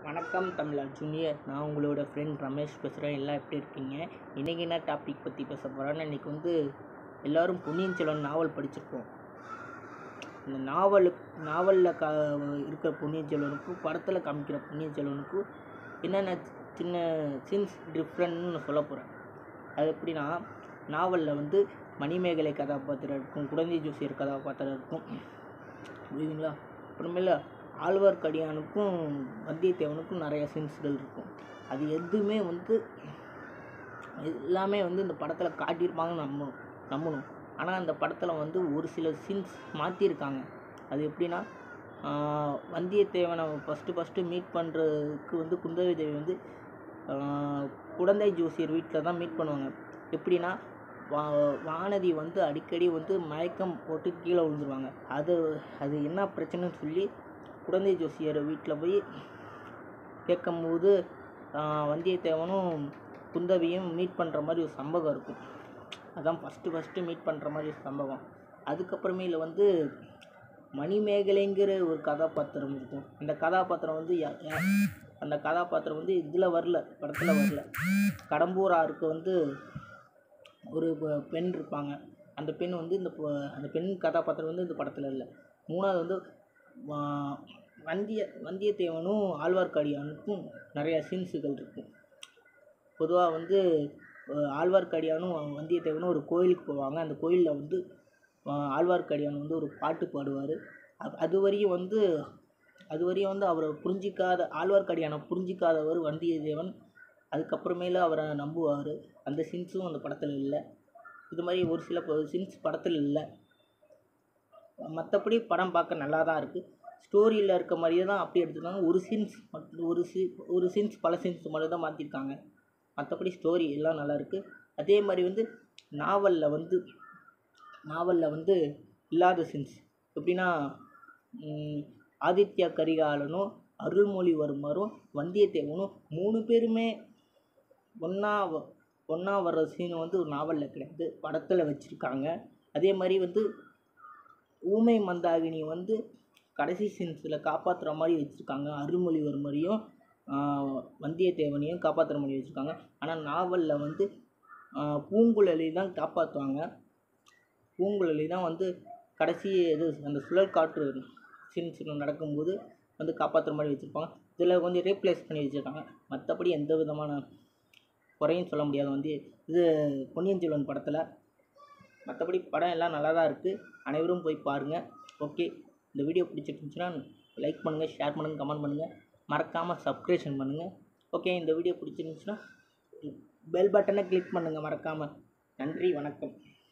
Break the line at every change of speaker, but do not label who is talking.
வணக்கம் தமிழ் ஜூனியர் நான் உங்களோட ஃப்ரெண்ட் ரமேஷ் பேசுகிறேன் எல்லாம் எப்படி இருக்கீங்க இன்றைக்கி என்ன டாபிக் பற்றி பேச போகிறோன்னா இன்றைக்கி வந்து எல்லோரும் பொன்னியின் செல்வன் நாவல் படிச்சிருப்போம் இந்த நாவலு நாவலில் க இருக்கிற பொன்னியின் செல்வனுக்கும் படத்தில் காமிக்கிற பொன்னியின் செல்வனுக்கும் என்னென்ன சின்ன சீன்ஸ் டிஃப்ரெண்ட்னு சொல்ல போகிறேன் அது எப்படின்னா நாவலில் வந்து மணிமேகலை கதாபாத்திரம் இருக்கும் குழந்தை ஜோசியர் கதாபாத்திரம் இருக்கும் புரியுதுங்களா அப்புறமேல ஆழ்வார்க்கடியானுக்கும் வந்தியத்தேவனுக்கும் நிறைய சீன்ஸ்கள் இருக்கும் அது எதுவுமே வந்து எல்லாமே வந்து இந்த படத்தில் காட்டியிருப்பாங்கன்னு நம்பணும் நம்பணும் ஆனால் அந்த படத்தில் வந்து ஒரு சில சீன்ஸ் மாற்றிருக்காங்க அது எப்படின்னா ஆஹ் வந்தியத்தேவனை ஃபஸ்ட்டு ஃபஸ்ட்டு மீட் பண்ணுறதுக்கு வந்து குந்தவி தேவி வந்து ஆஹ் குடந்தை ஜோசியர் வீட்டில் தான் மீட் பண்ணுவாங்க எப்படின்னா வா வானதி வந்து அடிக்கடி வந்து மயக்கம் போட்டு கீழே விழுந்துருவாங்க அது அது என்ன பிரச்சனைன்னு சொல்லி குழந்தை ஜோசியர் வீட்டில் போய் கேட்கும்போது ஆஹ் வந்தியத்தேவனும் குந்தவியும் மீட் பண்ணுற மாதிரி ஒரு சம்பவம் இருக்கும் அதான் ஃபஸ்ட்டு ஃபஸ்ட்டு மீட் பண்ணுற மாதிரி ஒரு சம்பவம் அதுக்கப்புறமேல வந்து மணிமேகலைங்கிற ஒரு கதாபாத்திரம் இருக்கும் அந்த கதாபாத்திரம் வந்து யா- யா- அந்த கதாபாத்திரம் வந்து இதில் வரல படத்தில் வரல கடம்பூர் ஆருக்கு வந்து ஒரு பெ- பெண் இருப்பாங்க அந்த பெண் வந்து இந்த ப- அந்த பெண் கதாபாத்திரம் வந்து இந்த படத்தில் இல்லை மூணாவது வந்து வா- வந்திய வந்தியத்தேவனும் ஆழ்வார்க்கடியானுக்கும் நிறையா சீன்ஸுகள் இருக்கும் பொதுவாக வந்து அஹ், ஆழ்வார்க்கடியானும் வந்தியத்தேவனும் ஒரு கோயிலுக்கு போவாங்க அந்த கோயிலில் வந்து அஹ், ஆழ்வார்க்கடியான் வந்து ஒரு பாட்டு பாடுவார் அது வரையும் வந்து அது வரையும் வந்து அவரை புரிஞ்சிக்காத ஆழ்வார்க்கடியானை புரிஞ்சிக்காதவர் வந்தியத்தேவன் அதுக்கப்புறமேல அவரை நம்புவார் அந்த சீன்ஸும் அந்த படத்தில் இல்லை இது மாதிரி ஒரு சில சீன்ஸ் படத்தில் இல்லை மற்றபடி படம் பார்க்க நல்லா தான் இருக்குது ஸ்டோரியில் இருக்க மாதிரியே தான் அப்படி எடுத்துருக்காங்க ஒரு சீன்ஸ் மட்டும் ஒரு சீ ஒரு சீன்ஸ் பல சீன்ஸ் மட்டும் தான் மாற்றிருக்காங்க மற்றபடி ஸ்டோரி எல்லாம் நல்லா இருக்குது அதே மாதிரி வந்து நாவலில் வந்து நாவலில் வந்து இல்லாத சீன்ஸ் எப்படின்னா ம், ஆதித்யா கரிகாலனும் அருள்மொழிவர்மரும் வந்தியத்தேவனும் மூணு பேருமே ஒன்றா ஒன்றா வர்ற சீன் வந்து ஒரு நாவலில் கிடையாது படத்தில் வச்சுருக்காங்க அதே மாதிரி வந்து ஊமை மந்தாகினி வந்து கடைசி சீன்ஸில் காப்பாற்றுற மாதிரி வச்சுருக்காங்க அருள்மொழிவர்மரையும் ஆஹ், வந்தியத்தேவனையும் காப்பாற்றுற மாதிரி வச்சுருக்காங்க ஆனால் நாவலில் வந்து ஆஹ், பூங்குழலி தான் காப்பாற்றுவாங்க பூங்குழலி தான் வந்து கடைசி இது அந்த சுழல் காற்று சீன்ஸ் நடக்கும்போது வந்து காப்பாற்றுற மாதிரி வச்சுருப்பாங்க இதில் கொஞ்சம் ரீப்ளேஸ் பண்ணி வச்சுருக்காங்க மற்றபடி எந்த விதமான குறையும் சொல்ல முடியாது வந்து இது பொன்னியின் செல்வன் படத்தில் மற்றபடி படம் எல்லாம் நல்லா தான் இருக்குது அனைவரும் போய் பாருங்கள் ஓகே இந்த வீடியோ பிடிச்சிருந்துச்சுன்னா லைக் பண்ணுங்கள் ஷேர் பண்ணுங்கள் கமெண்ட் பண்ணுங்கள் மறக்காமல் சப்ஸ்கிரிப்ஷன் பண்ணுங்கள் ஓகே இந்த வீடியோ பிடிச்சிருந்துச்சுன்னா பெல் பட்டனை கிளிக் பண்ணுங்கள் மறக்காமல் நன்றி வணக்கம்